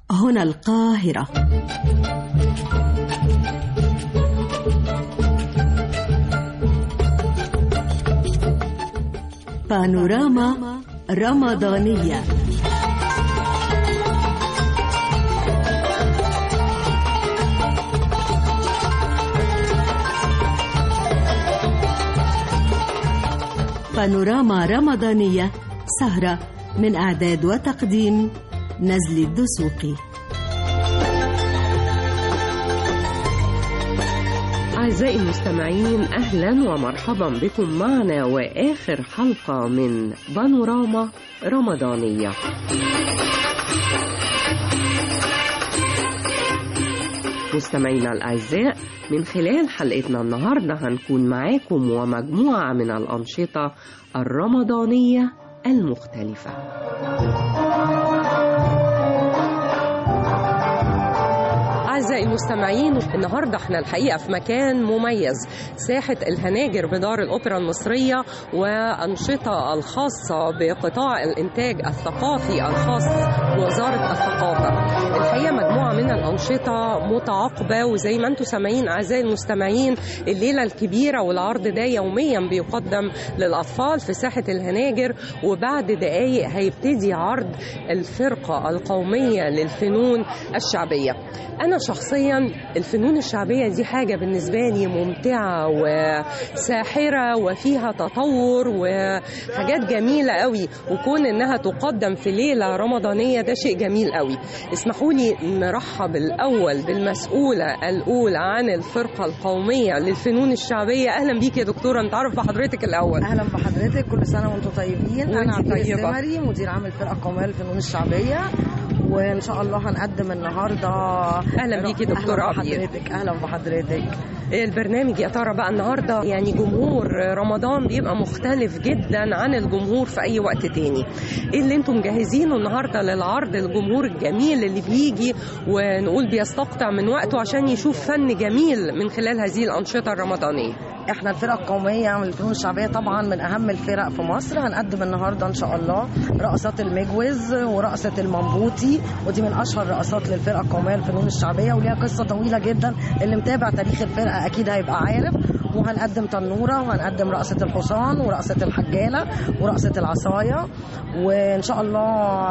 هنا القاهرة بانوراما رمضانية بانوراما رمضانية سهرة من إعداد وتقديم نزل الدسوقي أعزائي المستمعين أهلا ومرحبا بكم معنا وآخر حلقة من بانوراما رمضانية مستمعينا الأعزاء من خلال حلقتنا النهاردة هنكون معاكم ومجموعة من الأنشطة الرمضانية المختلفة أعزائي المستمعين النهاردة احنا الحقيقة في مكان مميز ساحة الهناجر بدار الأوبرا المصرية وأنشطة الخاصة بقطاع الإنتاج الثقافي الخاص بوزارة الثقافة الحقيقة مجموعة من الأنشطة متعاقبة وزي ما انتم سامعين أعزائي المستمعين الليلة الكبيرة والعرض ده يوميا بيقدم للأطفال في ساحة الهناجر وبعد دقايق هيبتدي عرض الفرقة القومية للفنون الشعبية أنا شخصيا الفنون الشعبية دي حاجة بالنسبة لي ممتعة وساحرة وفيها تطور وحاجات جميلة قوي وكون إنها تقدم في ليلة رمضانية ده شيء جميل قوي اسمحوا لي نرحب الأول بالمسؤولة الأولى عن الفرقة القومية للفنون الشعبية أهلا بيك يا دكتورة نتعرف بحضرتك الأول اهلا بحضرتك كل سنه وانتم طيبين وانتي انا عبير طيبة. السمري مدير عام الفرقه القوميه للفنون الشعبيه وان شاء الله هنقدم النهارده أهلا بيكي دكتورة اهلا عبير. بحضرتك اهلا بحضرتك البرنامج يا ترى بقى النهارده يعني جمهور رمضان بيبقى مختلف جدا عن الجمهور في اي وقت تاني ايه اللي انتم مجهزينه النهارده للعرض الجمهور الجميل اللي بيجي ونقول بيستقطع من وقته عشان يشوف فن جميل من خلال هذه الانشطه الرمضانيه احنا الفرقه القوميه من الفنون الشعبيه طبعا من اهم الفرق في مصر هنقدم النهارده ان شاء الله رقصات المجوز ورقصه المنبوطي ودي من اشهر رقصات للفرقه القوميه للفنون الشعبيه وليها قصه طويله جدا اللي متابع تاريخ الفرقه اكيد هيبقى عارف وهنقدم تنوره وهنقدم رقصه الحصان ورقصه الحجاله ورقصه العصايه وان شاء الله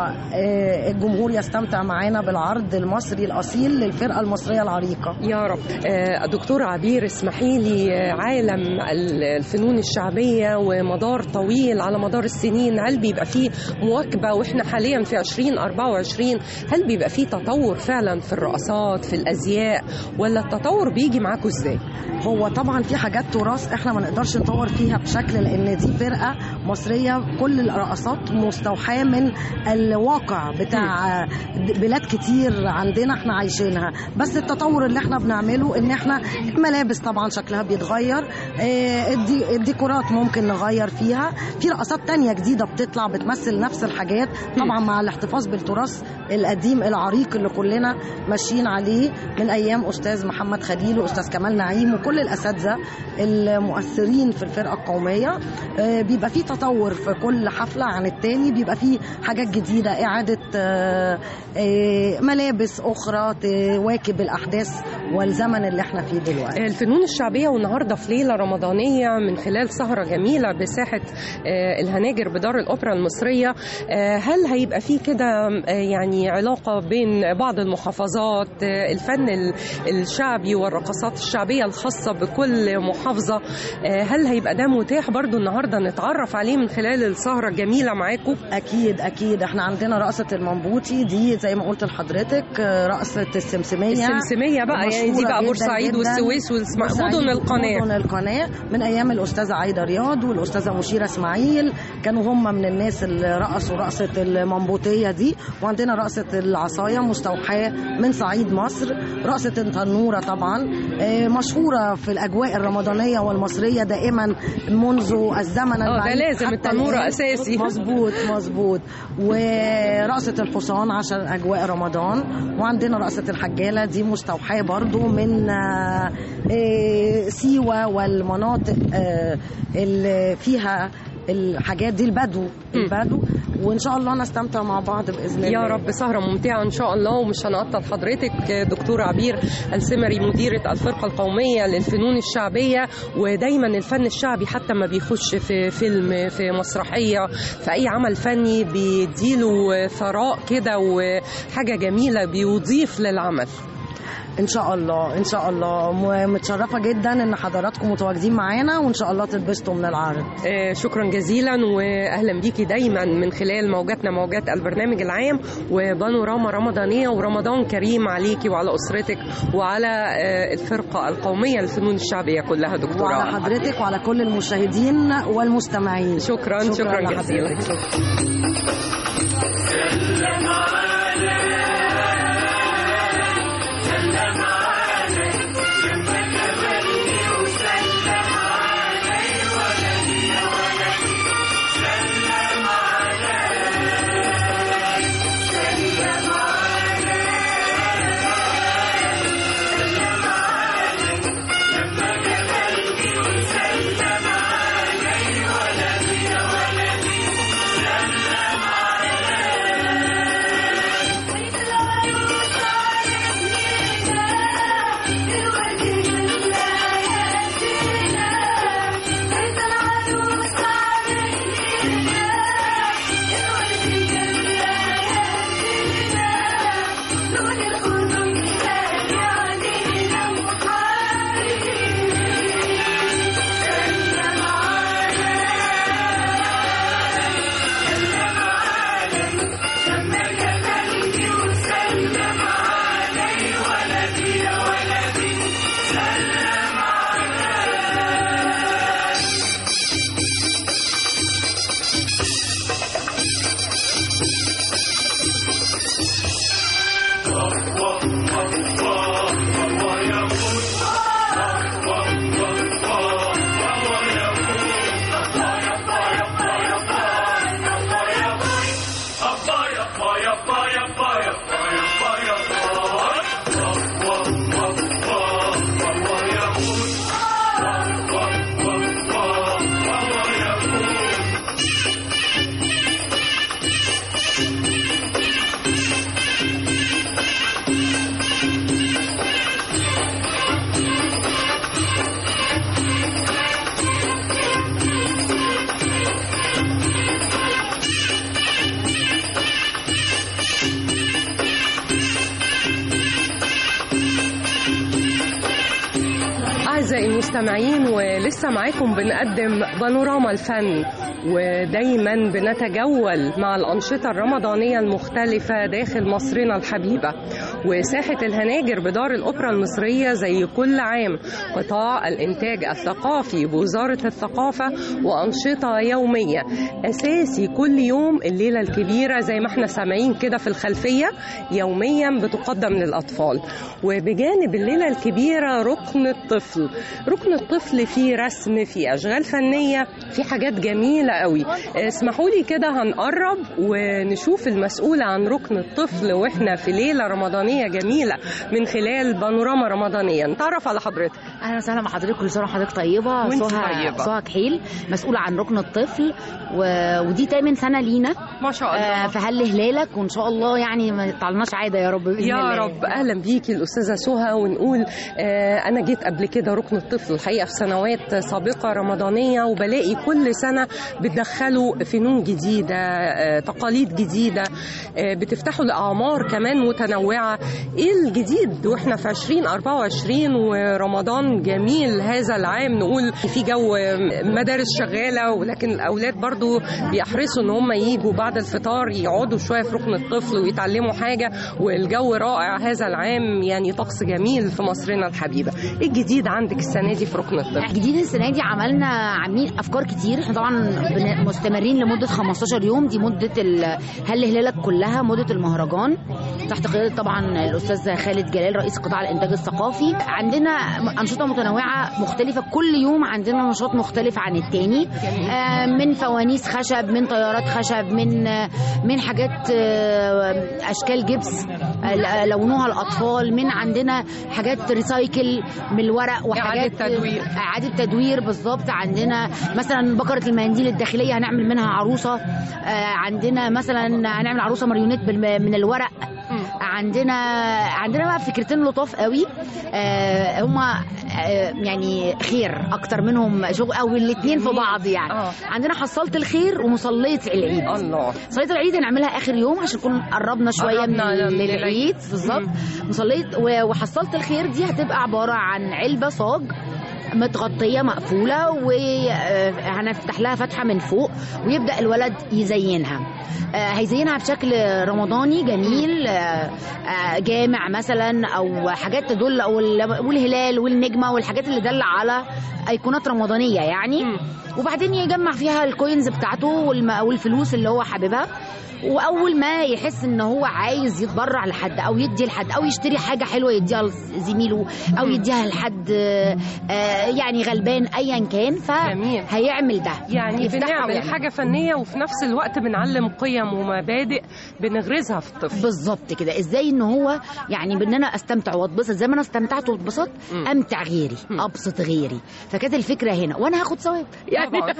آه، الجمهور يستمتع معانا بالعرض المصري الاصيل للفرقه المصريه العريقه يا رب آه، دكتورة عبير اسمحي لي آه، عالم ال- الفنون الشعبية ومدار طويل على مدار السنين هل بيبقى فيه مواكبة واحنا حاليا في 2024 هل بيبقى فيه تطور فعلا في الرقصات في الأزياء ولا التطور بيجي معاكم ازاي؟ هو طبعا في حاجات تراث احنا ما نقدرش نطور فيها بشكل لان دي فرقه مصريه كل الرقصات مستوحاه من الواقع بتاع بلاد كتير عندنا احنا عايشينها بس التطور اللي احنا بنعمله ان احنا الملابس طبعا شكلها بيتغير اه، الدي- الديكورات ممكن نغير فيها في رقصات تانية جديدة بتطلع بتمثل نفس الحاجات طبعا مع الاحتفاظ بالتراث القديم العريق اللي كلنا ماشيين عليه من ايام استاذ محمد خليل واستاذ كمال نعيم وكل الاساتذه المؤثرين في الفرقه القوميه آه، بيبقى في تطور في كل حفله عن التاني بيبقى في حاجات جديده اعاده آه، آه، ملابس اخرى تواكب الاحداث والزمن اللي احنا فيه دلوقتي الفنون الشعبية والنهاردة في ليلة رمضانية من خلال سهرة جميلة بساحة آه، الهناجر بدار الأوبرا المصرية آه، هل هيبقى فيه كده آه، يعني علاقة بين بعض المحافظات آه، الفن ال- الشعبي والرقصات الشعبية الخاصة بكل محافظة آه، هل هيبقى ده متاح برضو النهاردة نتعرف عليه من خلال السهرة الجميلة معاكم اكيد اكيد احنا عندنا رقصه المنبوطي دي زي ما قلت لحضرتك آه، رقصه السمسميه السمسمية بقى يعني دي مشهورة بقى جداً بورسعيد جداً. والسويس والسم- بورسعيد مدن القناة مدن القناة من أيام الأستاذة عايدة رياض والأستاذة مشيرة إسماعيل كانوا هم من الناس اللي رقصوا رقصة المنبوطية دي وعندنا رقصة العصاية مستوحاة من صعيد مصر رقصة التنورة طبعا آه، مشهورة في الأجواء الرمضانية والمصرية دائما منذ الزمن اه ده البعيد لازم حتى التنورة الآن. أساسي مظبوط مظبوط ورقصة الحصان عشان أجواء رمضان وعندنا رقصة الحجالة دي مستوحاة برضو من آه، آه، سيوة والمناطق آه، اللي فيها الحاجات دي البدو البدو وان شاء الله نستمتع مع بعض باذن الله يا رب سهرة ممتعة إن شاء الله ومش هنعطل حضرتك دكتور عبير السمري مديرة الفرقة القومية للفنون الشعبية ودايما الفن الشعبي حتى ما بيخش في فيلم في مسرحية في أي عمل فني بيديله ثراء كده وحاجة جميلة بيضيف للعمل ان شاء الله ان شاء الله م- متشرفه جدا ان حضراتكم متواجدين معانا وان شاء الله تتبسطوا من العرض آه، شكرا جزيلا واهلا بيكي دايما من خلال موجاتنا موجات البرنامج العام وبانوراما رمضانيه ورمضان كريم عليكي وعلى اسرتك وعلى آه، الفرقه القوميه للفنون الشعبيه كلها دكتوره وعلى حضرتك وعلى كل المشاهدين والمستمعين شكرا شكرا, شكرا جزيلا لحضرتك. أعزائي المستمعين ولسه معاكم بنقدم بانوراما الفن ودايما بنتجول مع الأنشطة الرمضانية المختلفة داخل مصرنا الحبيبة وساحة الهناجر بدار الأوبرا المصرية زي كل عام قطاع الإنتاج الثقافي بوزارة الثقافة وأنشطة يومية أساسي كل يوم الليلة الكبيرة زي ما احنا سامعين كده في الخلفية يوميا بتقدم للأطفال وبجانب الليلة الكبيرة ركن الطفل ركن الطفل فيه رسم فيه أشغال فنية في حاجات جميلة قوي اسمحوا لي كده هنقرب ونشوف المسؤولة عن ركن الطفل واحنا في ليلة رمضانية جميلة من خلال بانوراما رمضانية نتعرف على حضرتك اهلا وسهلا مع حضرتك كل سنه وحضرتك طيبه وانت سهى طيبة. سهى كحيل مسؤوله عن ركن الطفل و... ودي تامن سنه لينا ما شاء آه فهل هلالك وان شاء الله يعني ما يطلعناش عاده يا رب بإذن يا الله. رب اهلا بيكي الاستاذه سهى ونقول آه انا جيت قبل كده ركن الطفل الحقيقه في سنوات سابقه رمضانيه وبلاقي كل سنه بتدخلوا فنون جديده آه تقاليد جديده آه بتفتحوا لاعمار كمان متنوعه ايه الجديد واحنا في 2024 ورمضان جميل هذا العام نقول في جو مدارس شغاله ولكن الاولاد برضو بيحرصوا ان هم يجوا بعد الفطار يقعدوا شويه في ركن الطفل ويتعلموا حاجه والجو رائع هذا العام يعني طقس جميل في مصرنا الحبيبه ايه الجديد عندك السنه دي في ركن الطفل جديد السنه دي عملنا عاملين افكار كتير احنا طبعا بن- مستمرين لمده 15 يوم دي مده ال- هل هلالك كلها مده المهرجان تحت قياده طبعا الاستاذ خالد جلال رئيس قطاع الانتاج الثقافي عندنا انشطه متنوعه مختلفه كل يوم عندنا نشاط مختلف عن التاني آه، من فوانيس خشب من طيارات خشب من آه، من حاجات آه، اشكال جبس آه، لونوها الاطفال من عندنا حاجات ريسايكل من الورق وحاجات إعادة تدوير. اعاده تدوير بالظبط عندنا مثلا بكره المنديل الداخليه هنعمل منها عروسه آه، عندنا مثلا هنعمل عروسه ماريونيت بالم- من الورق عندنا عندنا بقى فكرتين لطاف قوي آه هما آه يعني خير اكتر منهم شغل او الاثنين في بعض يعني آه. عندنا حصاله الخير ومصليه العيد الله صلاه العيد هنعملها اخر يوم عشان نكون قربنا شويه من قربنا لل- للعيد بالظبط مصليه و- وحصاله الخير دي هتبقى عباره عن علبه صاج متغطيه مقفوله وهنفتح لها فتحه من فوق ويبدا الولد يزينها آه، هيزينها بشكل رمضاني جميل آه، آه، جامع مثلا او حاجات تدل او ال- والهلال والنجمه والحاجات اللي دل على ايقونات رمضانيه يعني مم. وبعدين يجمع فيها الكوينز بتاعته والم- والفلوس اللي هو حاببها واول ما يحس ان هو عايز يتبرع لحد او يدي لحد او يشتري حاجه حلوه يديها لزميله او يديها لحد آه، آه، يعني غلبان ايا كان جميل. فهيعمل ده يعني يفتحها بنعمل ويعمل. حاجة فنية وفي نفس الوقت بنعلم قيم ومبادئ بنغرزها في الطفل بالظبط كده ازاي ان هو يعني بان انا استمتع واتبسط زي ما انا استمتعت واتبسطت مم. امتع غيري مم. ابسط غيري فكانت الفكره هنا وانا هاخد ثواب يعني طبعاً.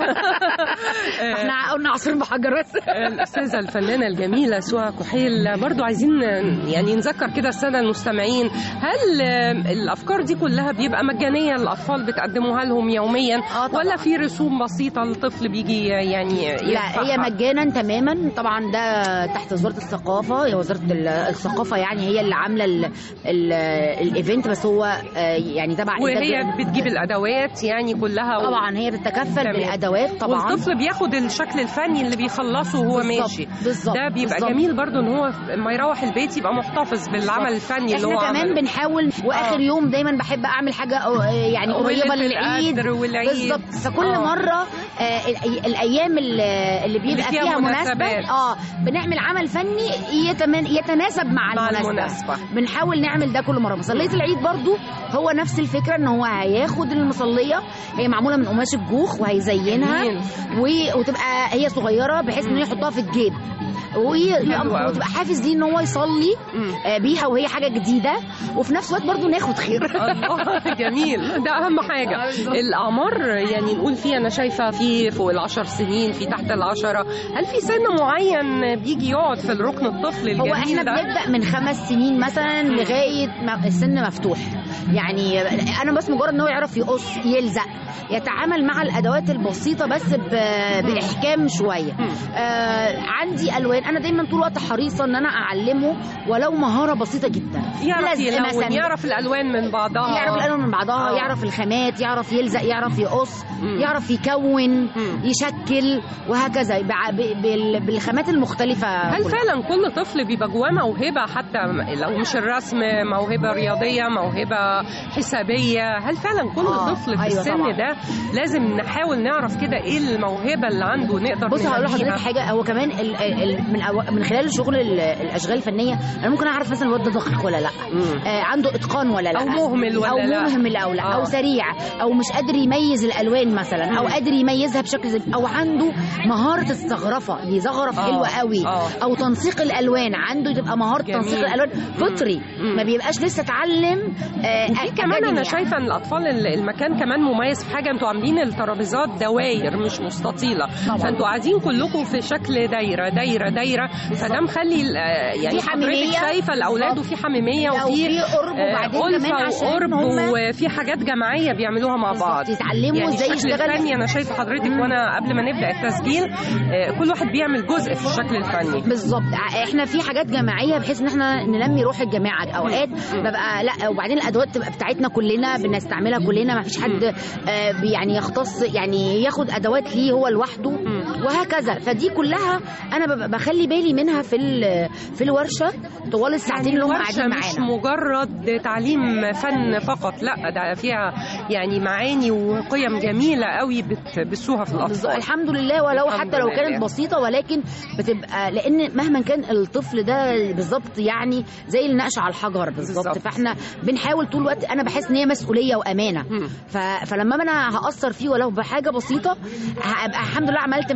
احنا قلنا عصير بحجرات الأستاذة الفنانة الجميلة سوا كحيل برضو عايزين يعني نذكر كده السادة المستمعين هل الأفكار دي كلها بيبقى مجانية للأطفال بتقدموها لهم يوميا آه طبعاً. ولا في رسوم بسيطة الطفل بيجي يعني لا هي يدفعها؟ مجانا تماما طبعا ده تحت وزاره الثقافه هي وزاره ال- الثقافه يعني هي اللي عامله ال- ال- الايفنت بس هو آه، يعني تبع وهي إنتاج- بتجيب الأدوات يعني كلها و- طبعا هي بتتكفل تمام. بالادوات طبعا والطفل بياخد الشكل الفني اللي بيخلصه وهو بالظبط، ماشي بالظبط ده بيبقى بالظبط. جميل برضو ان هو لما يروح البيت يبقى محتفظ بالعمل الفني اللي هو احنا كمان عمله. بنحاول واخر آه. يوم دايما بحب اعمل حاجه أو- يعني قريبه وليلة للعيد القدر والعيد. بالظبط فكل آه. مره آه الأي- الايام اللي اللي بيبقى فيها فيها مناسبات. مناسبه اه بنعمل عمل فني يتمن يتناسب مع, مع المناسبه المناسبة. بنحاول نعمل ده كل مره مصليه العيد برضو هو نفس الفكره ان هو هياخد المصليه هي معموله من قماش الجوخ وهيزينها جميل. و- وتبقى هي صغيره بحيث انه يحطها في الجيب وهي- حلو أوي. وتبقى حافز ليه ان هو يصلي مم. آه، بيها وهي حاجه جديده وفي نفس الوقت برضو ناخد خير الله جميل ده اهم حاجه الاعمار يعني نقول فيه انا شايفه في فوق العشر سنين في تحت العشرة هل في سن معين بيجي يقعد في الركن الطفل هو الجميل احنا ده بنبدا من خمس سنين مثلا لغايه ما السن مفتوح يعني انا بس مجرد ان هو يعرف يقص يلزق يتعامل مع الادوات البسيطه بس ب- باحكام شويه مم. آه عندي الوان انا دايما طول الوقت حريصه ان انا اعلمه ولو مهاره بسيطه جدا يعرف لزق يلون مثلاً. يعرف الالوان من بعضها يعرف الالوان من بعضها آه. يعرف الخامات يعرف يلزق يعرف يقص مم. يعرف يكون مم. يشكل وهكذا بع- ب- بال- بالخامات المختلفه هل كلها. فعلا كل طفل بيبقى جواه موهبه حتى لو مش الرسم موهبه رياضيه موهبه حسابيه هل فعلا كل آه، طفل في أيوة السن طبعاً. ده لازم نحاول نعرف كده ايه الموهبه اللي عنده نقدر بص هقول ننميها؟ لحضرتك حاجه هو كمان ال ال من أو من خلال شغل ال- الاشغال الفنيه انا ممكن اعرف مثلا الواد ده دقيق ولا لا مم. آه عنده اتقان ولا لا أو مهمل ولا او لا. مهمل او لا آه. او سريع او مش قادر يميز الالوان مثلا او مم. قادر يميزها بشكل زي او عنده مهاره الزخرفه يزغرف آه. حلوه قوي آه. او تنسيق الالوان عنده تبقى مهاره جميل. تنسيق الالوان فطري مم. ما بيبقاش لسه اتعلم آه في كمان أكاديمي انا يعني. شايفه ان الاطفال ال- المكان كمان مميز في حاجه انتوا عاملين الترابيزات دواير مش مستطيله طبعاً. فانتوا قاعدين كلكم في شكل دايره دايره دايره فده مخلي ال- آه، يعني في حميمية. حضرتك شايفه الاولاد وفي حميميه لو وفي في قرب آه، وبعدين كمان ألفة عشان وقرب هم وفي حاجات جماعيه بيعملوها مع بالظبط، بعض يتعلموا يعني ازاي الشكل يشتغل الفني انا شايفه حضرتك وانا قبل ما نبدا التسجيل آه، كل واحد بيعمل جزء في الشكل الفني بالظبط ع- احنا في حاجات جماعيه بحيث ان احنا ننمي روح الجماعه اوقات ببقى لا وبعدين الادوات تبقى بتاعتنا كلنا بنستعملها كلنا ما فيش حد آه بي- يعني يختص يعني ياخد ادوات ليه هو لوحده وهكذا فدي كلها انا ببقى بخلي بالي منها في ال- في الورشه طوال الساعتين اللي هم الورشة قاعدين مش معانا مجرد تعليم فن فقط لا ده فيها يعني معاني وقيم جميلة قوي بتبثوها في بالظبط الأطفال الحمد لله ولو الحمد حتى لو لله. كانت بسيطه ولكن بتبقى لان مهما كان الطفل ده بالظبط يعني زي النقش على الحجر بالظبط بالظبط. فاحنا بنحاول طول الوقت انا بحس ان هي مسؤوليه وامانه مم. ف... فلما انا هاثر فيه ولو بحاجه بسيطه هبقى الحمد لله عملت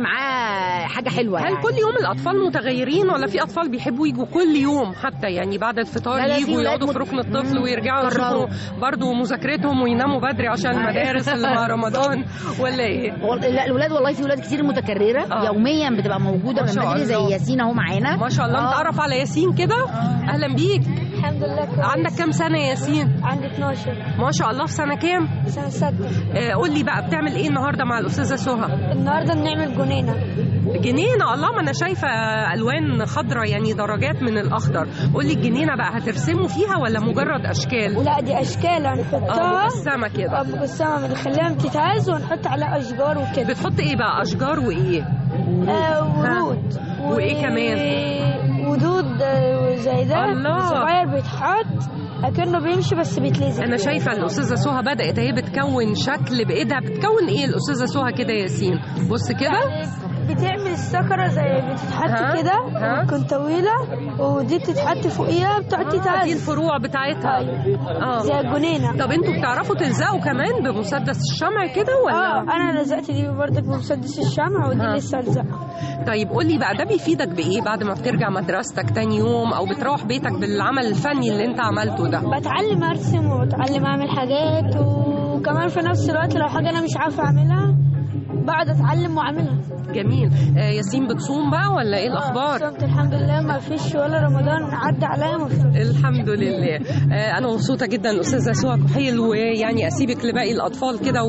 معاه حاجه حلوه هل يعني. كل يوم الاطفال متغيرين ولا في اطفال بيحبوا يجوا كل يوم حتى يعني بعد الفطار لا، لا، في يجوا ولاد يقعدوا في مت- ركن الطفل مم. ويرجعوا قرروا. يشوفوا برضه مذاكرتهم ويناموا بدري عشان المدارس اللي مع رمضان ولا ايه؟ وال- لا الولاد والله في ولاد كتير متكرره آه. يوميا بتبقى موجوده ما من شاء بدري زي الله. ياسين اهو معانا ما شاء الله آه. نتعرف على ياسين كده اهلا بيك الحمد لله كويس عندك كام سنه يا ياسين؟ عندي 12 ما شاء الله في سنه كام؟ سنة ستة آه قول لي بقى بتعمل ايه النهارده مع الاستاذه سهى؟ النهاردة بنعمل جنينة جنينه الله ما انا شايفه الوان خضراء يعني درجات من الاخضر قول لي الجنينه بقى هترسموا فيها ولا مجرد اشكال؟ لا دي أشكال اه هنحطها مجسمه كده آه، مجسمة بنخليها تتهز ونحط عليها أشجار وكده بتحط ايه بقى اشجار وايه آه ورود وإيه كمان؟ ودود آه، زي ده الله. صغير بيتحط أكنه بيمشي بس بيتلزق انا شايفه الاستاذه سهى بدات اهي بتكون شكل بايدها بتكون ايه الاستاذه سهى كده يا ياسين بص كده بتعمل السكرة زي ها؟ بتتحط كده ها؟ وتكون طويلة ودي بتتحط فوقيها بتقعد آه، دي تتهز الفروع بتاعتها اه زي الجنينة طب انتوا بتعرفوا تلزقوا كمان بمسدس الشمع كده اه ولا انا لزقت دي برضك بمسدس الشمع ودي ها. لسه الزقها طيب قول لي بقى ده بيفيدك بايه بعد ما بترجع مدرستك تاني يوم او بتروح بيتك بالعمل الفني اللي انت عملته ده بتعلم ارسم وبتعلم اعمل حاجات وكمان في نفس الوقت لو حاجه انا مش عارفه اعملها بقعد اتعلم واعملها جميل آه ياسين بتصوم بقى ولا ايه الاخبار صمت الحمد لله ما فيش ولا رمضان عدى عليا ما فيش الحمد لله آه، انا مبسوطه جدا استاذه سهى كحيل ويعني اسيبك لباقي الاطفال كده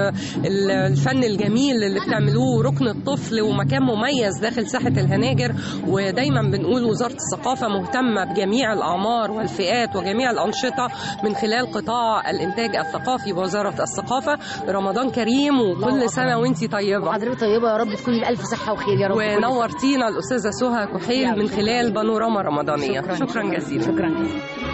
والفن الجميل اللي بتعملوه ركن الطفل ومكان مميز داخل ساحه الهناجر ودايما بنقول وزاره الثقافه مهتمه بجميع الاعمار والفئات وجميع الانشطه من خلال قطاع الانتاج الثقافي بوزاره الثقافه رمضان كريم وكل سنه وانت طيبه حضرتك طيبه يا رب تكوني بألف صحه وخير يا رب ونورتينا الاستاذه سهى كحيل من خلال بانوراما رمضانيه شكراً. شكرا جزيلا شكرا جزيلا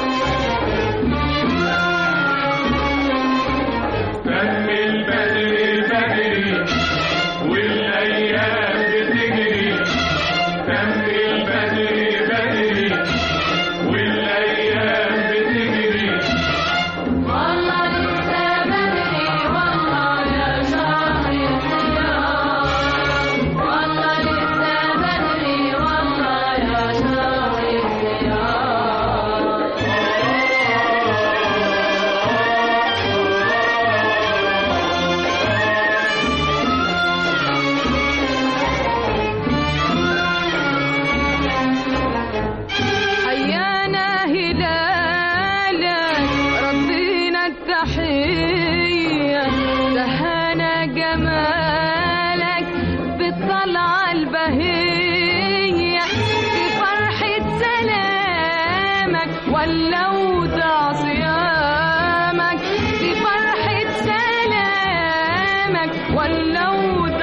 دم البدر بدري والايام بتجري دم البدر بدري والايام بتجري والله لسه بدري والله يا شهر الصيام والله لسه بدري والله يا شهر الصيام حيانا هلالك ردينا التحية دهانا جمالك بالطلعة البهية في فرحة سلامك ولو صيامك في فرحة سلامك ولو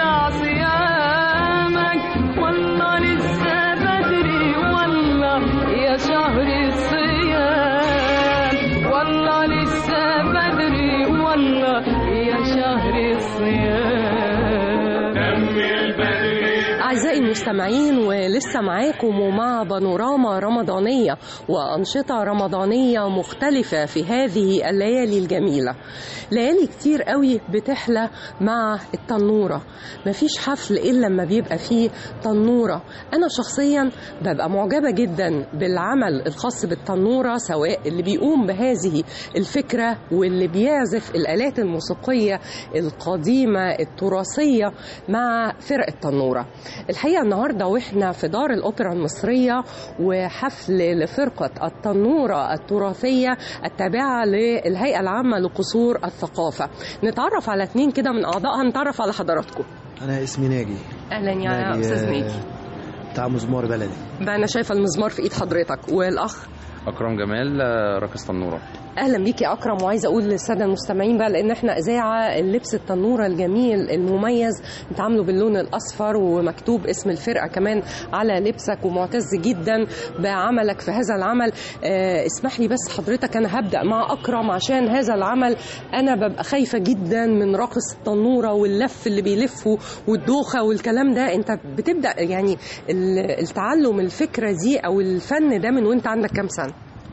صيامك والله لسه بدري والله يا شهر الصيام والله لسه بدري والله يا شهر الصيام دم البدر أعزائي المستمعين ولسه معاكم ومع بانوراما رمضانية وأنشطة رمضانية مختلفة في هذه الليالي الجميلة ليالي كتير قوي بتحلى مع التنورة مفيش حفل إلا لما بيبقى فيه تنورة أنا شخصيا ببقى معجبة جدا بالعمل الخاص بالتنورة سواء اللي بيقوم بهذه الفكرة واللي بيعزف الآلات الموسيقية القديمة التراثية مع فرق التنورة الحقيقة النهاردة وإحنا في دار الأوبرا المصرية وحفل لفرقة التنورة التراثية التابعة للهيئة العامة لقصور الثقافة نتعرف على اتنين كده من أعضائها نتعرف على حضراتكم انا اسمي ناجي أهلا يا ناجي، أستاذ آه، ميكي بتاع مزمار بلدي بقى أنا شايفة المزمار في إيد حضرتك والأخ اكرم جمال آه، راقص تنوره اهلا بيك يا اكرم وعايزه اقول للساده المستمعين بقى لان احنا اذاعه اللبس التنوره الجميل المميز بتعامله باللون الاصفر ومكتوب اسم الفرقه كمان على لبسك ومعتز جدا بعملك في هذا العمل آه اسمح لي بس حضرتك انا هبدا مع اكرم عشان هذا العمل انا ببقى خايفه جدا من راقص التنوره واللف اللي بيلفه والدوخه والكلام ده انت بتبدا يعني ال- التعلم الفكره دي او الفن ده من وانت عندك كام سنه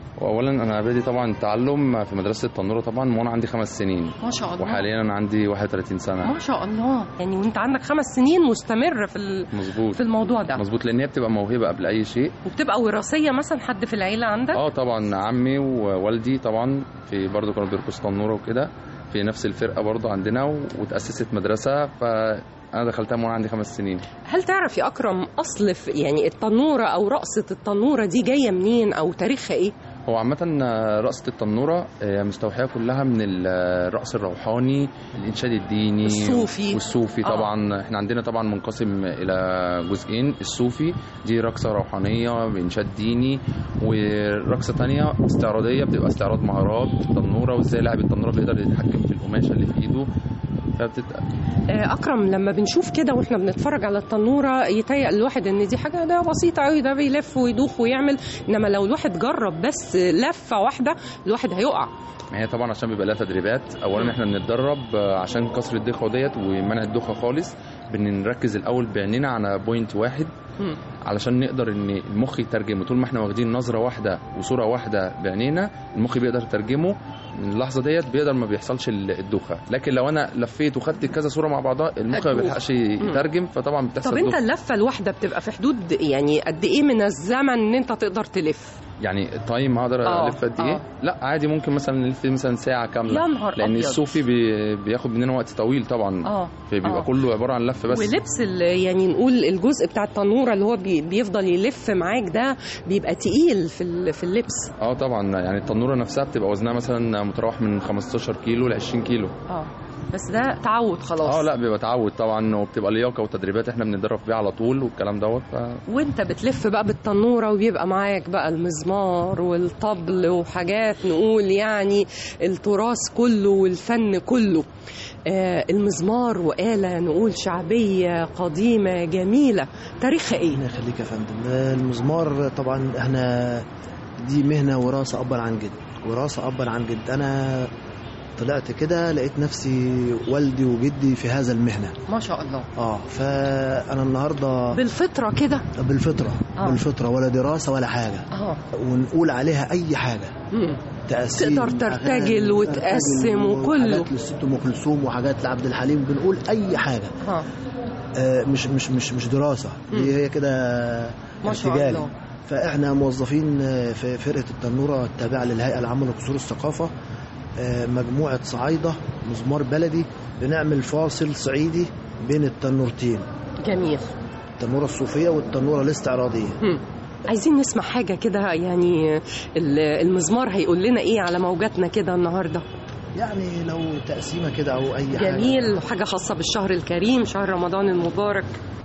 واولا انا بادي طبعا التعلم في مدرسه التنوره طبعا من وانا عندي خمس سنين ما شاء الله وحاليا انا عندي 31 سنه ما شاء الله يعني وانت عندك خمس سنين مستمر في ال- مظبوط في الموضوع ده مظبوط لان هي بتبقى موهبه قبل اي شيء وبتبقى وراثيه مثلا حد في العيله عندك اه طبعا عمي ووالدي طبعا في برضه كانوا بيرقصوا تنوره وكده في نفس الفرقه برضه عندنا و- وتاسست مدرسه فانا دخلتها من وانا عندي خمس سنين هل تعرف يا اكرم اصل في يعني التنوره او رقصه التنوره دي جايه منين او تاريخها ايه هو عامة رقصة التنورة آه، مستوحية كلها من الرقص الروحاني الإنشاد الديني الصوفي. والصوفي آه. طبعا احنا عندنا طبعا منقسم إلى جزئين الصوفي دي رقصة روحانية بإنشاد ديني ورقصة تانية استعراضية بتبقى استعراض مهارات التنورة وازاي لاعب التنورة بيقدر يتحكم في القماشة اللي في إيده فبتبقى آه، اكرم لما بنشوف كده واحنا بنتفرج على التنوره يتهيأ الواحد ان دي حاجه ده بسيطه قوي ده بيلف ويدوخ ويعمل انما لو الواحد جرب بس لفه واحده الواحد هيقع ما هي طبعا عشان بيبقى لها تدريبات اولا احنا بنتدرب آه، عشان كسر الدوخه ديت ومنع الدوخه خالص بنركز الاول بعينينا على بوينت واحد مم. علشان نقدر ان المخ يترجمه طول ما احنا واخدين نظره واحده وصوره واحده بعينينا المخ بيقدر يترجمه من اللحظه ديت بيقدر ما بيحصلش ال- الدوخه لكن لو انا لفيت وخدت كذا صوره مع بعضها المخ ما هتدوخ. بيلحقش يترجم فطبعا بتحصل طب انت دوخة. اللفه الواحده بتبقى في حدود يعني قد ايه من الزمن ان انت تقدر تلف يعني التايم هقدر آه، الف قد ايه آه. لا عادي ممكن مثلا نلف مثلا ساعه كامله يا نهار لان أبيض. الصوفي بي بياخد مننا وقت طويل طبعا اه فبيبقى آه. كله عباره عن لف بس ولبس ال- يعني نقول الجزء بتاع التنوره اللي هو بي بيفضل يلف معاك ده بيبقى تقيل في ال- في اللبس اه طبعا يعني التنوره نفسها بتبقى وزنها مثلا متراوح من 15 كيلو ل 20 كيلو اه بس ده تعود خلاص اه لا بيبقى تعود طبعا وبتبقى لياقه وتدريبات احنا بنتدرب بيها على طول والكلام دوت ف... وانت بتلف بقى بالتنوره وبيبقى معاك بقى المزمار والطبل وحاجات نقول يعني التراث كله والفن كله آه المزمار وآلة نقول شعبية قديمة جميلة تاريخها ايه؟ ربنا يخليك يا فندم المزمار طبعا احنا دي مهنه وراثه ابا عن جد وراثه ابا عن جد انا طلعت كده لقيت نفسي والدي وجدي في هذا المهنه ما شاء الله اه فانا النهارده بالفطرة كده بالفطره آه. بالفطره ولا دراسه ولا حاجه اه ونقول عليها اي حاجه مم. تقسيم تقدر ترتجل أغاني، وتقسم ترتجل وكله. وحاجات للست ام كلثوم وحاجات لعبد الحليم بنقول اي حاجه اه آه، مش مش مش مش دراسه دي هي كده ما شاء ارتجال. الله. فاحنا موظفين آه، في فرقه التنوره التابعه للهيئه العامه لقصور الثقافه آه، مجموعه صعايده مزمار بلدي بنعمل فاصل صعيدي بين التنورتين جميل التنوره الصوفيه والتنوره الاستعراضيه مم. عايزين نسمع حاجة كده يعني ال- المزمار هيقول لنا ايه على موجاتنا كده النهارده يعني لو تقسيمه كده او اي حاجه جميل وحاجة خاصة بالشهر الكريم شهر رمضان المبارك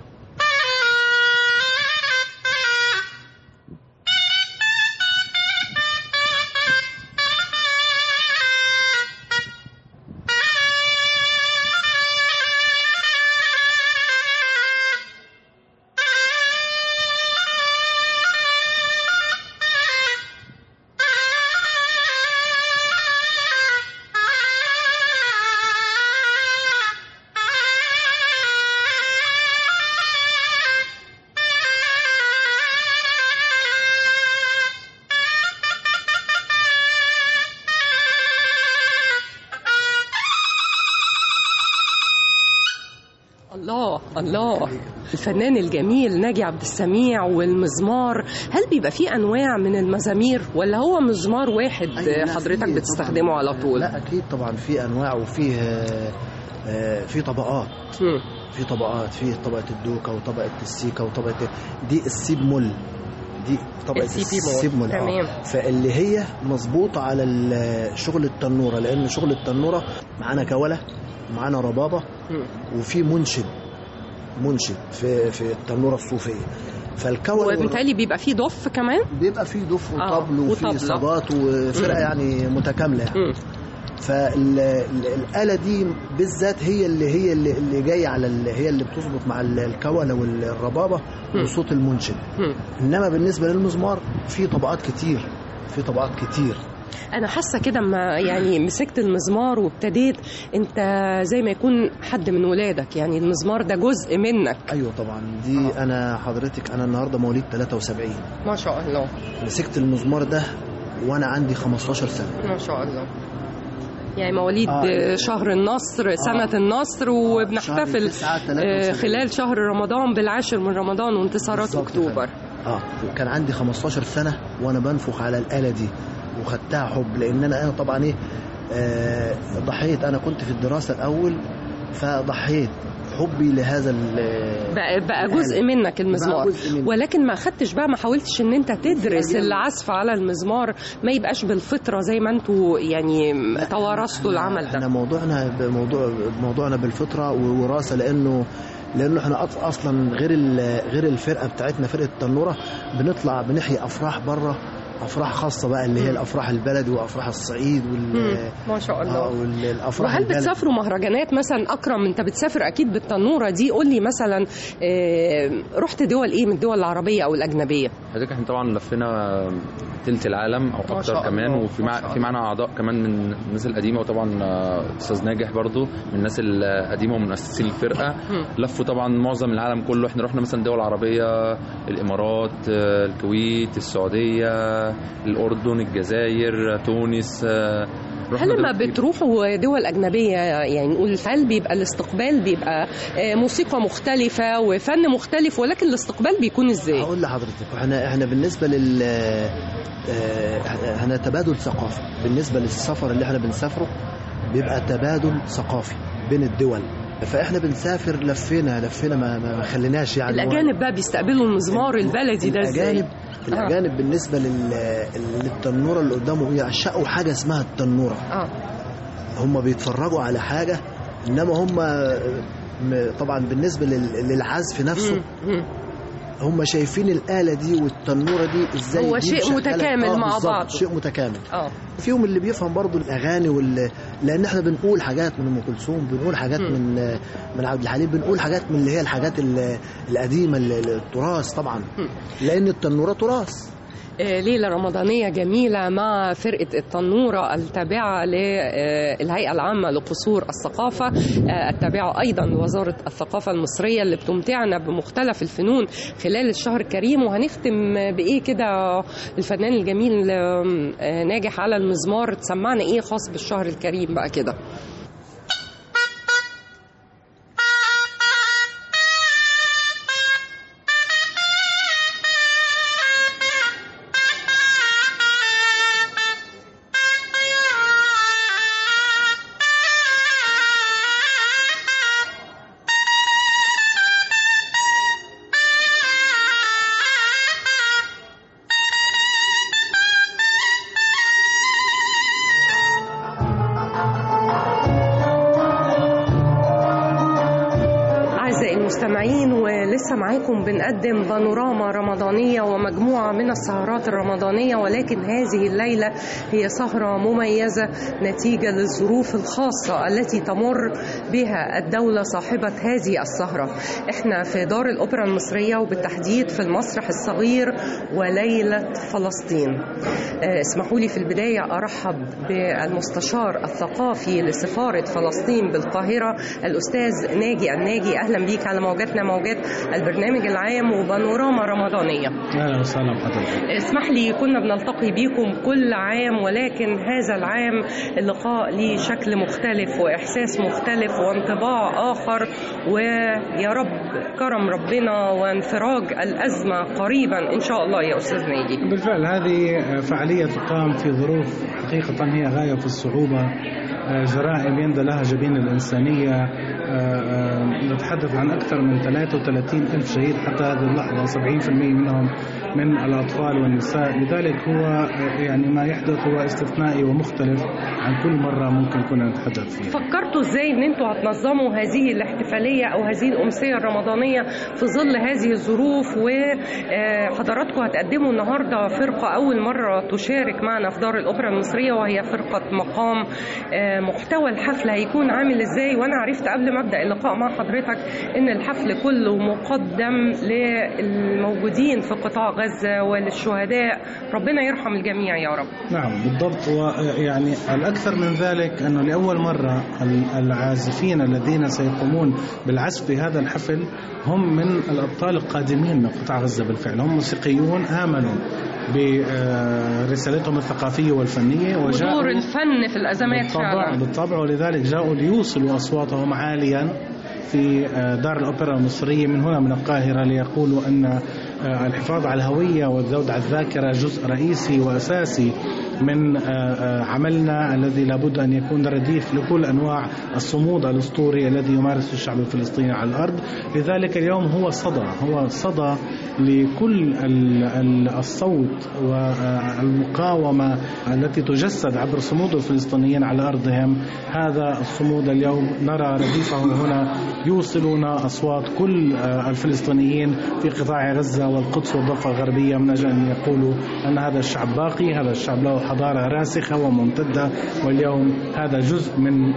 الله الله الفنان الجميل ناجي عبد السميع والمزمار هل بيبقى فيه انواع من المزامير ولا هو مزمار واحد أيوة، لا، حضرتك في بتستخدمه طبعاً. على طول لا اكيد طبعا في انواع وفيه آه، آه، في طبقات مم. في طبقات في طبقه الدوكه وطبقه السيكه وطبقه دي السيب مول دي طبقه السيب مول. السيب مول تمام. اه فاللي هي مظبوطه على ال- شغل التنوره لان شغل التنوره معانا كوله معانا ربابه مم. وفي منشد منشد في في التنوره الصوفيه فالكوله وبالتالي بيبقى فيه ضف كمان بيبقى فيه دف آه، وطبل وفي وطبلة. صبات وفرقه يعني متكامله يعني مم. فالآلة دي بالذات هي اللي هي اللي, اللي جاية على ال- هي اللي بتظبط مع ال- الكولة والربابة وصوت المنشد مم. إنما بالنسبة للمزمار في طبقات كتير في طبقات كتير انا حاسه كده اما يعني مسكت المزمار وابتديت انت زي ما يكون حد من ولادك يعني المزمار ده جزء منك أيوة طبعا دي أنا حضرتك أنا النهاردة مواليد 73 ما شاء الله مسكت المزمار ده وانا عندي 15 سنه ما شاء الله يعني مواليد آه. شهر النصر سنة النصر وبنحتفل شهر تسعة آه، 73. خلال شهر رمضان بالعاشر من رمضان وانتصارات بالظبط أكتوبر اه وكان عندي 15 سنه وانا بنفخ على الاله دي وخدتها حب لان انا انا طبعا ايه آه ضحيت انا كنت في الدراسه الاول فضحيت حبي لهذا ال- بقى, بقى جزء منك المزمار بقى جزء مني. ولكن ما أخدتش بقى ما حاولتش ان انت تدرس العزف على المزمار ما يبقاش بالفطرة زي ما انتوا يعني توارثتوا العمل احنا ده موضوعنا بموضوع موضوعنا بالفطره ووراثه لانه لانه احنا أص- اصلا غير ال- غير الفرقه بتاعتنا فرقه التنوره بنطلع بنحيي افراح بره افراح خاصه بقى اللي هي الافراح البلدي وافراح الصعيد وال مم. ما شاء الله اه والافراح وهل البلدي بتسافروا مهرجانات مثلا اكرم انت بتسافر اكيد بالتنوره دي قول لي مثلا آه، رحت دول ايه من الدول العربيه او الاجنبيه حضرتك احنا طبعا لفينا تلت العالم او ما شاء اكتر كمان الله، وفي ما مع شاء في معانا اعضاء كمان من الناس القديمه وطبعا آه، استاذ ناجح برضو من الناس القديمه ومن مؤسسين الفرقه لفوا طبعا معظم العالم كله احنا رحنا مثلا دول عربيه الامارات آه، الكويت السعوديه الاردن الجزائر تونس آه، رحنا هل لما دول كتير. بتروحوا دول اجنبيه يعني نقول هل بيبقى الاستقبال بيبقى آه، موسيقى مختلفه وفن مختلف ولكن الاستقبال بيكون ازاي هقول لحضرتك احنا احنا بالنسبه لل آه، احنا تبادل ثقافي بالنسبه للسفر اللي احنا بنسافره بيبقى تبادل ثقافي بين الدول فاحنا بنسافر لفينا لفينا ما, ما ما خليناش يعني الاجانب بقى بيستقبلوا المزمار البلدي ده ازاي الاجانب الاجانب بالنسبه لل... للتنوره اللي قدامهم يعشقوا حاجه اسمها التنوره اه هم بيتفرجوا على حاجه انما هم م- طبعا بالنسبه لل... للعزف نفسه مم. مم. هم شايفين الآلة دي والتنورة دي ازاي هو دي شيء مشغلة. متكامل آه مع بالظبط، بعضه. شيء متكامل اه فيهم اللي بيفهم برضو الأغاني وال... لأن احنا بنقول حاجات من أم كلثوم بنقول حاجات مم. من من عبد الحليم بنقول حاجات من اللي هي الحاجات ال- القديمة ال- ال- التراث طبعا مم. لأن التنورة تراث آه، ليلة رمضانية جميلة مع فرقة التنورة التابعة للهيئة العامة لقصور الثقافة آه، التابعة أيضا لوزارة الثقافة المصرية اللي بتمتعنا بمختلف الفنون خلال الشهر الكريم وهنختم بإيه كده الفنان الجميل آه، ناجح على المزمار تسمعنا إيه خاص بالشهر الكريم بقى كده أعزائي المستمعين ولسه معاكم بنقدم بانوراما رمضانية ومجموعة من السهرات الرمضانية ولكن هذه الليلة هي سهرة مميزة نتيجة للظروف الخاصة التي تمر بها الدولة صاحبة هذه السهرة احنا في دار الأوبرا المصرية وبالتحديد في المسرح الصغير وليلة فلسطين آه، اسمحوا لي في البداية أرحب بالمستشار الثقافي لسفارة فلسطين بالقاهرة الأستاذ ناجي الناجي أهلا بيك على موجاتنا موجات البرنامج العام وبانوراما رمضانية اهلا وسهلا بحضرتك اسمح لي كنا بنلتقي بيكم كل عام ولكن هذا العام اللقاء ليه شكل مختلف وإحساس مختلف وانطباع آخر ويا رب كرم ربنا وانفراج الأزمة قريبا إن شاء الله يا أستاذ ناجي بالفعل هذه فعالية تقام في ظروف حقيقة هي غاية في الصعوبة آه، جرائم يندى لها جبين الإنسانية آه، آه، نتحدث عن أكثر من 33 ألف شهيد حتى هذه اللحظة 70% منهم من الأطفال والنساء لذلك هو آه، يعني ما يحدث هو استثنائي ومختلف عن كل مرة ممكن كنا نتحدث فيها فكرتوا ازاي ان انتوا هتنظموا هذه الاحتفاليه او هذه الامسيه الرمضانيه في ظل هذه الظروف وحضراتكم هتقدموا النهارده فرقه اول مره تشارك معنا في دار الاوبرا المصريه وهي فرقه مقام آه، محتوى الحفل هيكون عامل ازاي وانا عرفت قبل ما ابدا اللقاء مع حضرتك ان الحفل كله مقدم للموجودين في قطاع غزه غزة وللشهداء ربنا يرحم الجميع يا رب نعم بالضبط ويعني الأكثر من ذلك أنه لأول مرة العازفين الذين سيقومون بالعزف في هذا الحفل هم من الأبطال القادمين من قطاع غزة بالفعل هم موسيقيون آمنوا برسالتهم الثقافية والفنية وجاءوا ودور الفن في الأزمات بالطبع فعلا بالطبع ولذلك جاءوا ليوصلوا أصواتهم عاليا في دار الأوبرا المصرية من هنا من القاهرة ليقولوا أن الحفاظ على الهوية والذود على الذاكرة جزء رئيسي وأساسي من عملنا الذي لابد أن يكون رديف لكل أنواع الصمود الأسطوري الذي يمارسه الشعب الفلسطيني على الأرض لذلك اليوم هو صدى هو صدى لكل ال- ال- الصوت والمقاومة التي تجسد عبر صمود الفلسطينيين على أرضهم هذا الصمود اليوم نرى رديفه هنا يوصلون أصوات كل الفلسطينيين في قطاع غزة والقدس والضفة الغربية من أجل أن يقولوا أن هذا الشعب باقي هذا الشعب له حضارة راسخة وممتدة واليوم هذا جزء من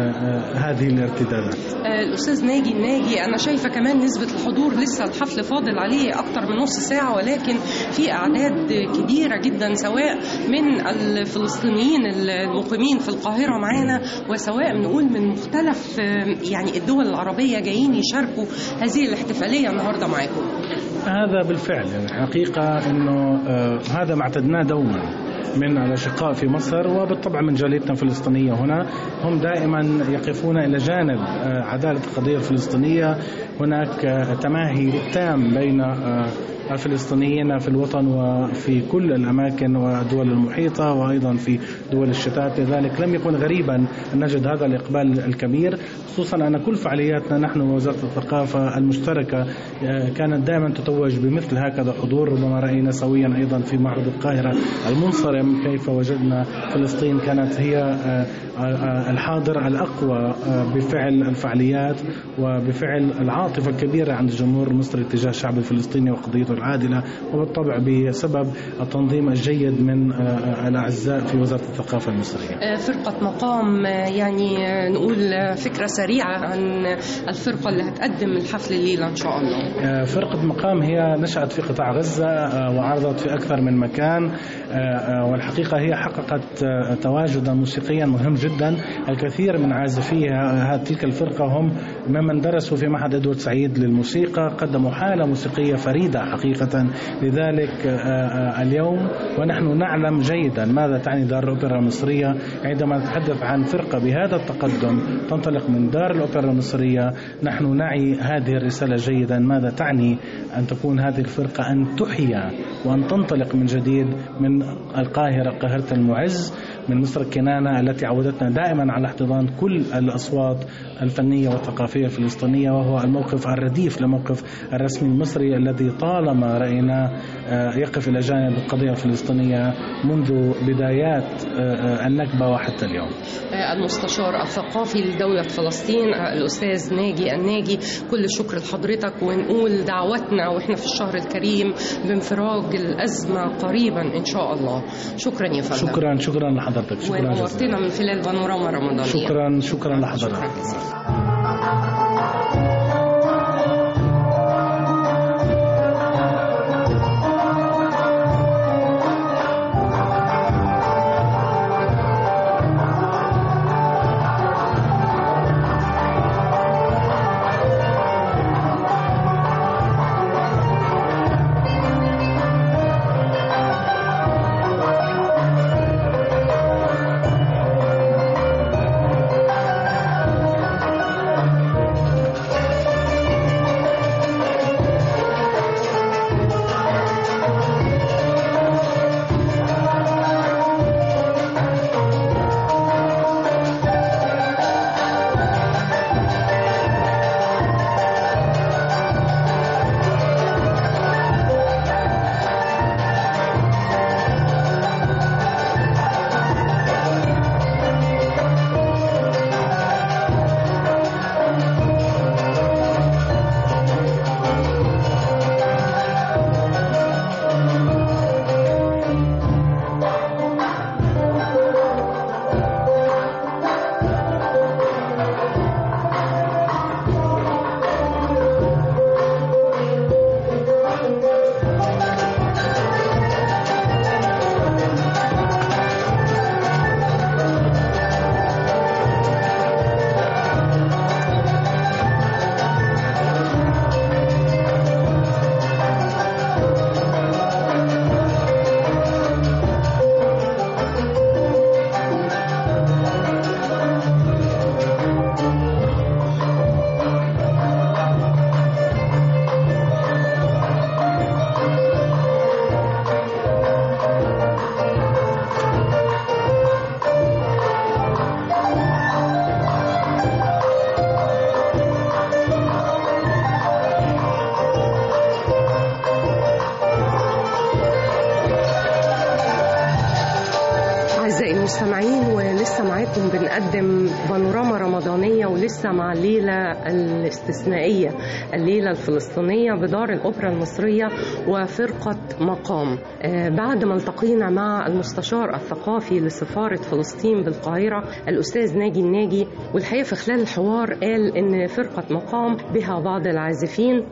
هذه الارتدادات آه، الأستاذ ناجي الناجي أنا شايفة كمان نسبة الحضور لسه الحفل فاضل عليه أكتر من نص ساعة ولكن في أعداد كبيرة جدا سواء من الفلسطينيين المقيمين في القاهرة معانا وسواء نقول من مختلف آه، يعني الدول العربية جايين يشاركوا هذه الاحتفالية النهاردة معاكم هذا بالفعل يعني حقيقة أنه آه، هذا ما اعتدناه دوما من الأشقاء في مصر وبالطبع من جاليتنا الفلسطينية هنا هم دائما يقفون إلى جانب آه، عدالة القضية الفلسطينية هناك آه، تماهي تام بين آه، الفلسطينيين في الوطن وفي كل الأماكن والدول المحيطة وأيضا في دول الشتات لذلك لم يكن غريبا أن نجد هذا الإقبال الكبير خصوصا أن كل فعالياتنا نحن ووزارة الثقافة المشتركة آه، كانت دائما تتوج بمثل هكذا حضور ربما رأينا سويا أيضا في معرض القاهرة المنصرم كيف وجدنا فلسطين كانت هي آه، آه، الحاضر الأقوى آه، بفعل الفعاليات وبفعل العاطفة الكبيرة عند الجمهور المصري تجاه الشعب الفلسطيني وقضيته العادلة وبالطبع بسبب التنظيم الجيد من آه، الأعزاء في وزارة الثقافة المصرية آه، فرقة مقام آه، يعني آه، نقول آه، فكرة سريعة عن الفرقة اللي هتقدم الحفل الليلة إن شاء الله آه، فرقة مقام هي نشأت في قطاع غزة آه، وعرضت في أكثر من مكان آه، آه، والحقيقة هي حققت آه، تواجدا موسيقيا مهم جدا الكثير من عازفي ه- تلك الفرقة هم ممن درسوا في معهد إدوارد سعيد للموسيقى قدموا حالة موسيقية فريدة حقيقة لذلك آه، آه، اليوم ونحن نعلم جيدا ماذا تعني دار الأوبرا المصرية عندما نتحدث عن فرقة بهذا التقدم تنطلق من دار الأوبرا المصرية نحن نعي هذه الرسالة جيدا ماذا تعني أن تكون هذه الفرقة أن تحيا وأن تنطلق من جديد من القاهرة قاهرة المعز من مصر الكنانة التي عودتنا دائما على احتضان كل الأصوات الفنية والثقافية الفلسطينية وهو الموقف الرديف لموقف الرسمي المصري الذي طالما رأيناه آه، يقف إلى جانب القضية الفلسطينية منذ بدايات آه، آه، النكبة وحتى اليوم آه، المستشار الثقافي لدولة فلسطين آه، الأستاذ ناجي الناجي كل الشكر لحضرتك ونقول دعوتنا وإحنا في الشهر الكريم بانفراج الأزمة قريبا إن شاء الله شكرا يا فندم شكرا شكرا لحضرتك شكرا جزيلا ونورتنا من خلال بانوراما رمضانية شكرا شكرا لحضرتك المستمعين ولسه معاكم بنقدم بانوراما رمضانية ولسه مع الليلة الاستثنائية الليلة الفلسطينية بدار الأوبرا المصرية وفرقة مقام آه، بعد ما التقينا مع المستشار الثقافي لسفارة فلسطين بالقاهرة الأستاذ ناجي الناجي والحقيقة في خلال الحوار قال إن فرقة مقام بها بعض العازفين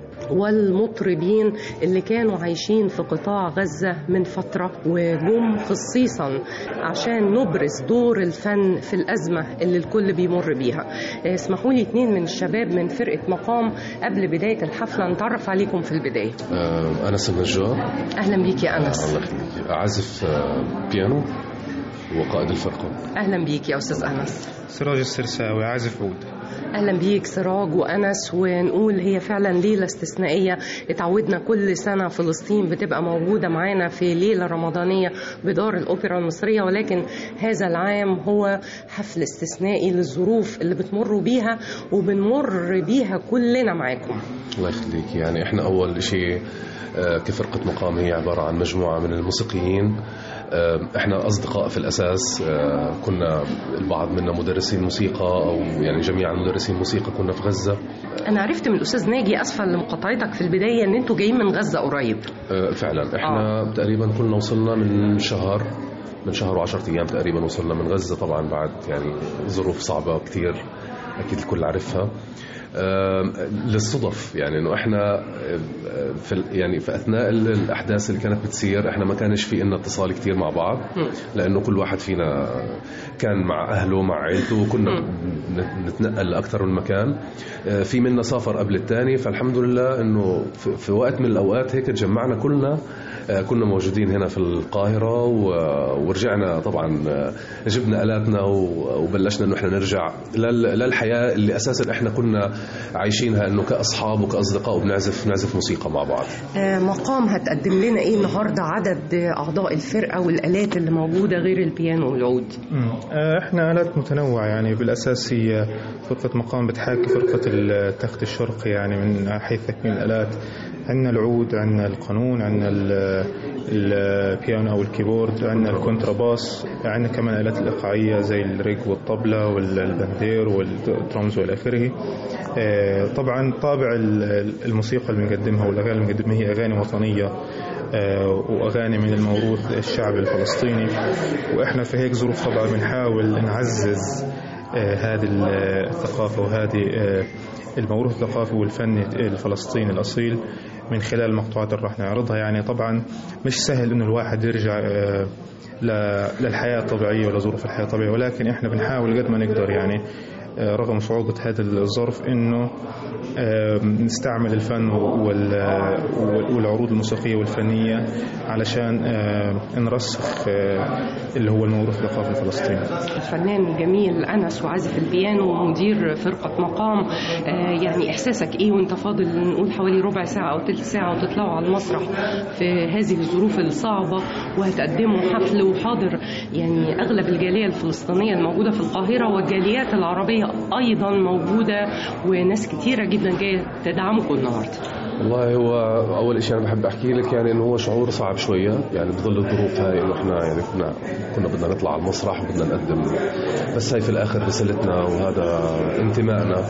والمطربين اللي كانوا عايشين في قطاع غزة من فترة وجم خصيصا عشان نبرز دور الفن في الأزمة اللي الكل بيمر بيها اسمحوا لي اتنين من الشباب من فرقة مقام قبل بداية الحفلة نتعرف عليكم في البداية آه، أنس النجار أهلا بيك يا أنس الله يخليك عازف آه، بيانو وقائد الفرقة أهلا بيك يا أستاذ أنس سراج السرساوي عازف عود اهلا بيك سراج وانس ونقول هي فعلا ليله استثنائيه اتعودنا كل سنه فلسطين بتبقى موجوده معانا في ليله رمضانيه بدار الاوبرا المصريه ولكن هذا العام هو حفل استثنائي للظروف اللي بتمروا بيها وبنمر بيها كلنا معاكم الله يخليك يعني احنا أول شيء آه، كفرقة مقام هي عبارة عن مجموعة من الموسيقيين آه، احنا أصدقاء في الأساس آه، كنا البعض منا مدرسين موسيقى أو يعني جميعا مدرسين موسيقى كنا في غزة انا عرفت من الاستاذ ناجي اسفه لمقاطعتك في البدايه ان انتوا جايين من غزه قريب آه، فعلا احنا آه. تقريبا كنا وصلنا من شهر من شهر وعشرة أيام تقريبا وصلنا من غزة طبعا بعد يعني ظروف صعبة كتير أكيد الكل عارفها آم، للصدف يعني انه احنا آه، في ال- يعني في اثناء ال- الاحداث اللي كانت بتصير احنا ما كانش في إلنا اتصال كتير مع بعض لانه كل واحد فينا كان مع اهله مع عيلته وكنا بن- نتنقل لاكثر من مكان آه، في منا سافر قبل الثاني فالحمد لله انه في- في وقت من الاوقات هيك تجمعنا كلنا آه، كنا موجودين هنا في القاهرة و- ورجعنا طبعا آه، جبنا آلاتنا و- وبلشنا انه احنا نرجع لل- للحياة اللي اساسا احنا كنا عايشينها انه كاصحاب وكاصدقاء وبنعزف نعزف موسيقى مع بعض آه، مقام هتقدم لنا ايه النهارده عدد اعضاء الفرقه والالات اللي موجوده غير البيانو والعود مم. آه، احنا آلات متنوعة يعني بالأساس هي فرقة مقام بتحاكي فرقة التخت الشرقي يعني من حيث تكميل الآلات عندنا العود عندنا القانون عندنا ال- البيانو أو الكيبورد عندنا الكونتراباس عندنا كمان الآلات الإيقاعية زي الريج والطبلة والبندير والدرمز والى آخره آه، طبعا طابع ال- الموسيقى اللي بنقدمها والأغاني اللي بنقدمها هي أغاني وطنية آه، وأغاني من الموروث الشعبي الفلسطيني وإحنا في هيك ظروف طبعا بنحاول نعزز آه، هذه الثقافة وهذه آه، الموروث الثقافي والفني الفلسطيني الأصيل من خلال المقطوعات اللي راح نعرضها يعني طبعا مش سهل إنه الواحد يرجع آه، ل- للحياة الطبيعية ولا ظروف الحياة الطبيعية ولكن إحنا بنحاول قد ما نقدر يعني آه، رغم صعوبة هذا الظرف إنه آه، نستعمل الفن وال- وال- والعروض الموسيقية والفنية علشان آه، نرسخ آه، اللي هو الموروث الثقافي الفلسطيني الفنان الجميل انس وعازف البيانو ومدير فرقه مقام آه، يعني احساسك ايه وانت فاضل نقول حوالي ربع ساعه او ثلث ساعه وتطلعوا على المسرح في هذه الظروف الصعبه وهتقدموا حفل وحاضر يعني اغلب الجاليه الفلسطينيه الموجوده في القاهره والجاليات العربيه ايضا موجوده وناس كتيره جدا جايه تدعمكم النهارده والله هو اول شيء انا بحب احكي لك يعني انه هو شعور صعب شويه يعني بظل الظروف هاي انه احنا يعني كنا كنا بدنا نطلع على المسرح وبدنا نقدم بس هاي في الاخر رسالتنا وهذا انتمائنا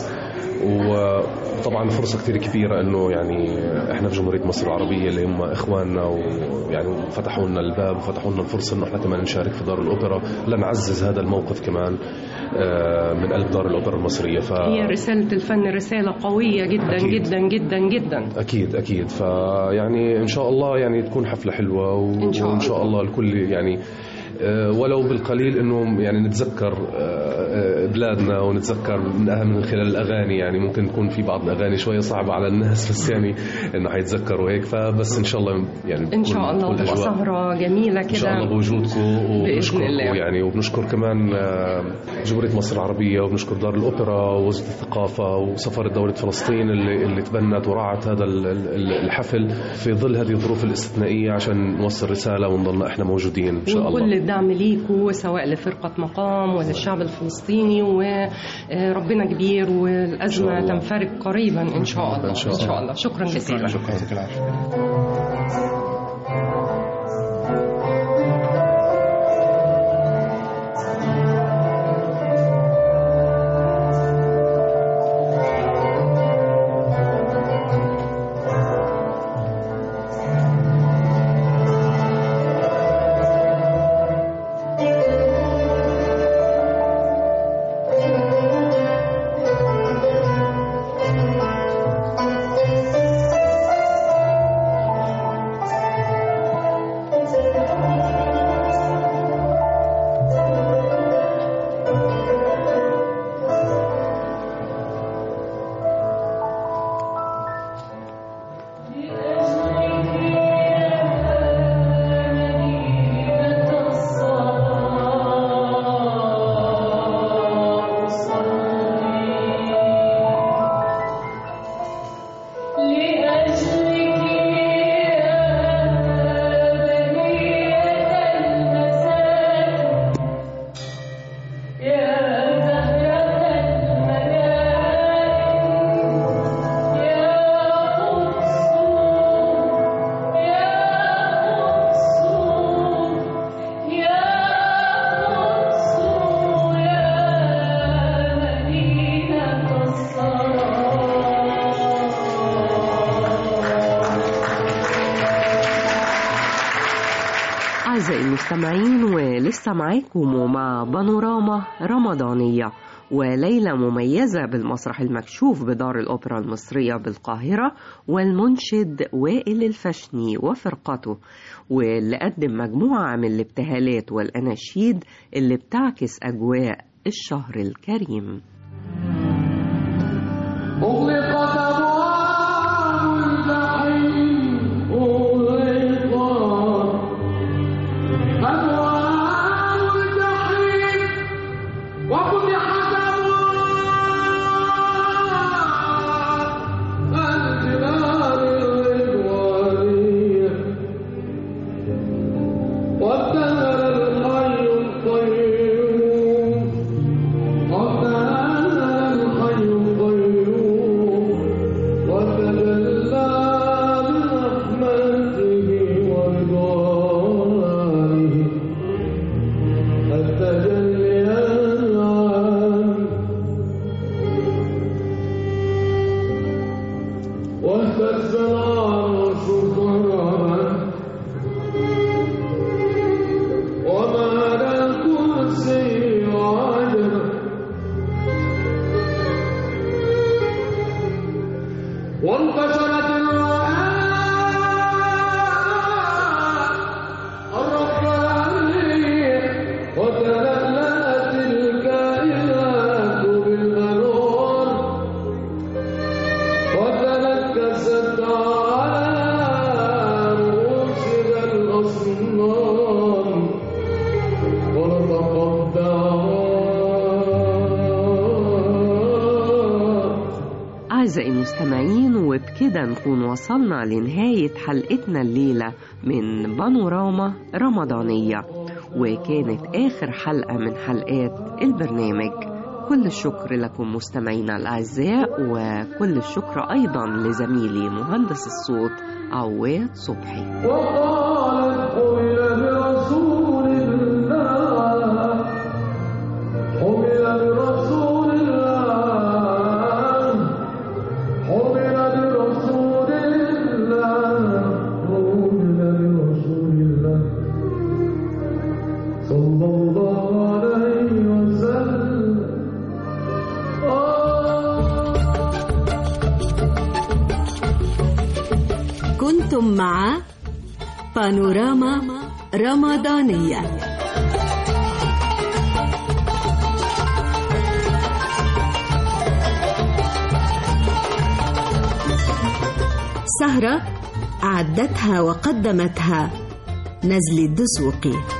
وطبعا فرصه كثير كبيره انه يعني احنا في جمهوريه مصر العربيه اللي هم اخواننا ويعني فتحوا لنا الباب وفتحوا لنا الفرصه انه احنا كمان نشارك في دار الاوبرا لنعزز هذا الموقف كمان آه، من قلب دار الاوبرا المصريه ف هي رساله الفن رساله قويه جدا أكيد. جدا جدا جدا اكيد اكيد فيعني ان شاء الله يعني تكون حفله حلوه و... إن شاء وان شاء الله الكل يعني آه، ولو بالقليل انه يعني نتذكر آه، آه، بلادنا ونتذكر من أهم من خلال الاغاني يعني ممكن تكون في بعض الاغاني شويه صعبه على الناس بس يعني انه حيتذكروا هيك فبس ان شاء الله يعني ان شاء تكون- الله تكون وتبقى الأجواء سهره جميله ان شاء الله كده بوجودكم بإذن وبنشكركم الله. يعني وبنشكر كمان آه، جمهوريه مصر العربيه وبنشكر دار الاوبرا ووزاره الثقافه وسفاره دوله فلسطين اللي اللي تبنت ورعت هذا ال- ال- الحفل في ظل هذه الظروف الاستثنائيه عشان نوصل رساله ونضلنا احنا موجودين ان شاء الله وكل الدعم ليكوا سواء لفرقة مقام وللشعب الفلسطيني وربنا كبير إن شاء والأزمة الله. تنفرج قريبا إن شاء الله إن شاء الله. الله شكرا جزيلا شكرا يعطيك العافية المستمعين ولسه معاكم ومع بانوراما رمضانية وليلة مميزة بالمسرح المكشوف بدار الأوبرا المصرية بالقاهرة والمنشد وائل الفشني وفرقته واللي قدم مجموعة من الابتهالات والأناشيد اللي بتعكس أجواء الشهر الكريم أغلقت أبواب الجحيم أغلقت أبواب الجحيم وفتحت أبواب الجنان الرضوانية وابتهل الحي القيوم وابتهل الحي القيوم وتجلى برحمته ورضوانه التجليان العام واهتز العرش فرعا ومال الكرسي عجبا وانتشرت الرعاة الربانية وتلألأت الكائنات بالألوان وتنكست على رؤوسها الأصنام ونطق الدعوات أعزائي المستمعين وبكده نكون وصلنا لنهاية حلقتنا الليلة من بانوراما رمضانية وكانت آخر حلقة من حلقات البرنامج كل الشكر لكم مستمعينا الأعزاء وكل الشكر أيضا لزميلي مهندس الصوت عواد صبحي وقالت حمل برسول الله حمل برسول الله حمل برسول الله حمل برسول الله صلى الله عليه وسلم كنتم مع بانوراما رمضانية سهرة أعدتها وقدمتها نزل الدسوقي